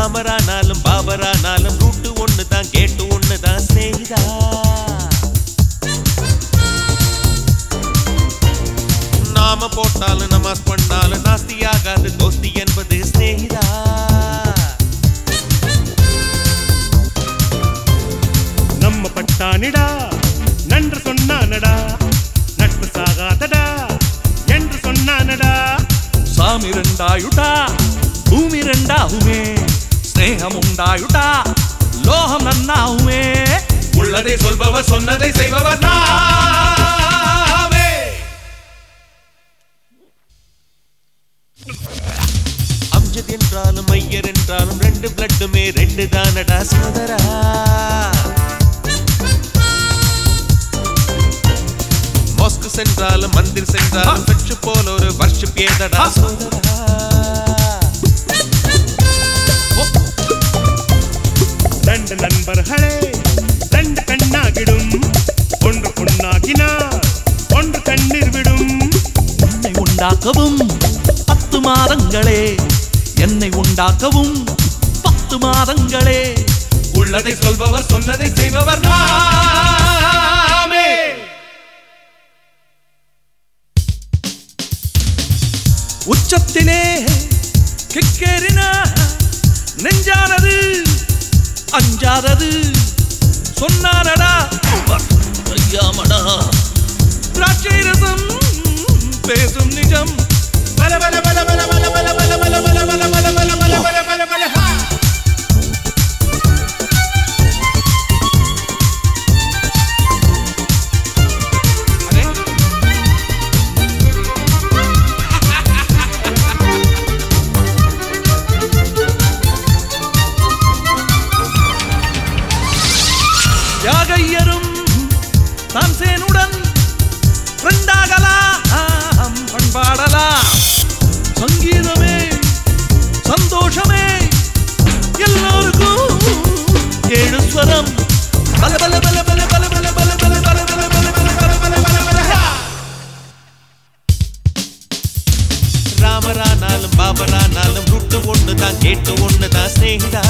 ராமரானாலும் பாபரானாலும் route ஒண்ணுதான் கேட்டு ஒண்ணுதான் ஸ்நேகிதா நாம போட்டாலும் நமாஸ் பண்ணாலும் நாஸ்தியாகாது தோஸ்தி என்பது ஸ்நேகிதா நம்ம பட்டானிடா நன்று சொன்னானடா நட்பு சாகாதடா என்று சொன்னானடா சாமி ரெண்டாயுட்டா பூமி ரெண்டாகுமே ஸ்நேகம் உண்டாயுட்டா லோகம் நன்னாகுமே உள்ளதை சொல்பவர் சொன்னதை செய்பவர் நாமே அம்ஜத் என்றாலும் ஐயர் என்றாலும் ரெண்டு பிளட்டுமே ரெண்டு தானடா சோதரா மொஸ்கு சென்றாலும் மந்திர் சென்றாலும் பெற்று போல ஒரு வர்ஷிப் ஏதடா சோதரா ரெண்டு நண்பர்களே ரெண்டு கண்ணாகிடும் ஒன்று பொண்ணாகினார் ஒன்று கண்ணீர் விடும் என்னை உண்டாக்கவும் பத்து மாதங்களே என்னை உண்டாக்கவும் பத்து மாதங்களே உள்ளதை சொல்பவர் சொன்னதை செய்பவர் நாமே உச்சத்திலே கிக்கேறின நெஞ்சானது அஞ்சாதது சொன்னாரடா ஐயாமடா திராட்சை ரசம் பேசும் நிஜம் பல பல பல பல பல பல பல பல பல பல பல பல பல பல பல பல ஹா. அரே. யாகையரும் தான்சேனுடன் ஃப்ரெண்டாகலாம் பண்பாடலாம் சங்கீதமே சந்தோஷமே எல்லோருக்கும் ஏழு ஸ்வரம் பல பல பல பல பல பல பல பல பல பல பல பல பல பல பல பல ஹா. ராமரானாலும் பாபரானாலும் ரூட்டு ஒண்ணுதான் கேட்டு ஒண்ணுதான் ஸ்நேகிதா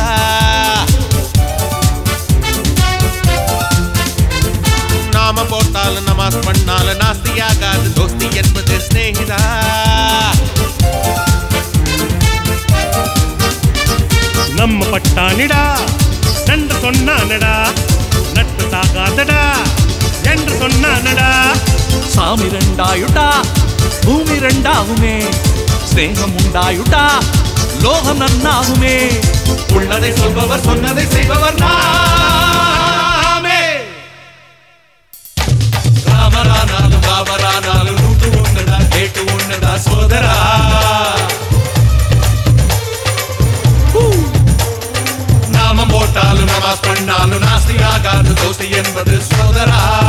நாம போட்டாலும் நமாஸ் பண்ணாலும் நாஸ்தியாகாது தோஸ்தி என்பது ஸ்நேகிதா நம்ம பட்டானிடா நன்று சொன்னானடா நட்பு சாகாதடா என்று சொன்னானடா சாமி ரெண்டாயுட்டா பூமி ரெண்டாகுமே ஸ்நேகம் உண்டாயுட்டா லோகம் நன்னாகுமே உள்ளதை சொல்பவர் சொன்னதை செய்பவர் நாமே ராமரானாலும் பாபரானாலும் ரூட்டு ஒண்ணுடா கேட்டு ஒண்ணுடா சோதரா ஹூ. நாமம் போட்டாலும் நமாஸ் பண்ணாலும் நாஸ்தியாகாது தோசை என்பது சோதரா